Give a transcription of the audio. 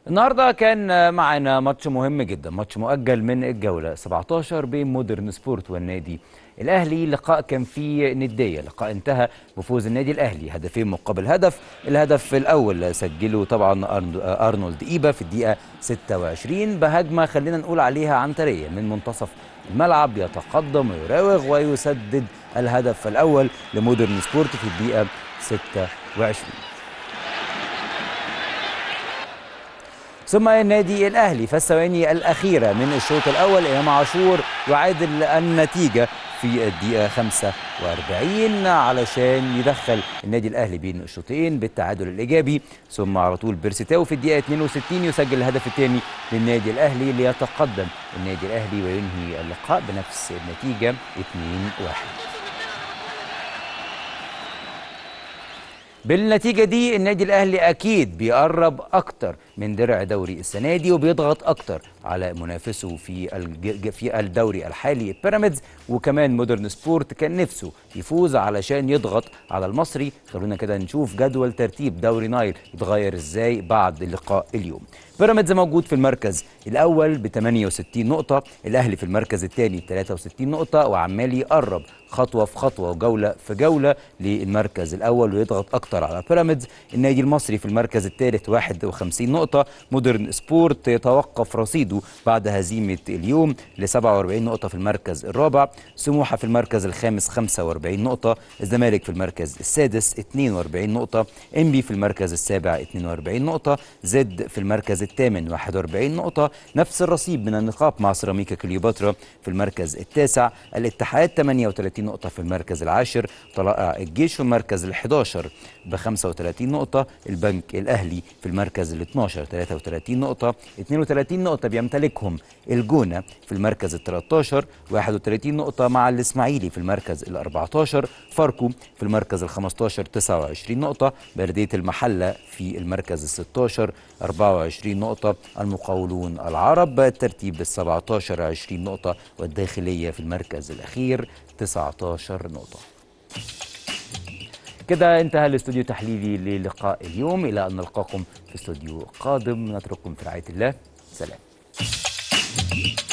النهارده كان معانا ماتش مهم جدا ماتش مؤجل من الجوله 17 بين مودرن سبورت والنادي الاهلي لقاء كان فيه نديه لقاء انتهى بفوز النادي الاهلي هدفين مقابل هدف الهدف الاول سجله طبعا ارنولد ايبا في الدقيقه 26 بهجمه خلينا نقول عليها عنتريه من منتصف الملعب يتقدم ويراوغ ويسدد الهدف الاول لمودرن سبورت في الدقيقه 26 ثم النادي الاهلي في الثواني الاخيره من الشوط الاول امام عاشور يعادل النتيجه في الدقيقه 45 علشان يدخل النادي الاهلي بين الشوطين بالتعادل الايجابي ثم على طول بيرسيتاو في الدقيقه 62 يسجل الهدف الثاني للنادي الاهلي ليتقدم النادي الاهلي وينهي اللقاء بنفس النتيجه 2-1 بالنتيجه دي النادي الاهلي اكيد بيقرب اكتر من درع دوري السنه دي وبيضغط اكتر على منافسه في الج... في الدوري الحالي بيراميدز وكمان مودرن سبورت كان نفسه يفوز علشان يضغط على المصري خلونا كده نشوف جدول ترتيب دوري نايل يتغير ازاي بعد لقاء اليوم بيراميدز موجود في المركز الاول ب 68 نقطه الاهلي في المركز الثاني 63 نقطه وعمال يقرب خطوه في خطوه وجوله في جوله للمركز الاول ويضغط اكتر على بيراميدز النادي المصري في المركز الثالث 51 نقطه مودرن سبورت يتوقف رصيده بعد هزيمه اليوم ل 47 نقطه في المركز الرابع سموحه في المركز الخامس 45 نقطه الزمالك في المركز السادس 42 نقطه انبي في المركز السابع 42 نقطه زد في المركز الثامن 41 نقطه نفس الرصيد من النقاط مع سيراميكا كليوباترا في المركز التاسع الاتحاد 38 نقطه في المركز العاشر طلائع الجيش في المركز ال11 ب 35 نقطه البنك الاهلي في المركز ال12 33 نقطه 32 نقطه بيمتلكهم الجونه في المركز ال13 31 نقطه مع الاسماعيلي في المركز ال14 فاركو في المركز ال15 29 نقطه بلديه المحله في المركز ال16 24 نقطه المقاولون العرب الترتيب ال17 20 نقطه والداخليه في المركز الاخير 19 نقطه كده انتهى الاستوديو تحليلي للقاء اليوم الى ان نلقاكم في استوديو قادم نترككم في رعايه الله سلام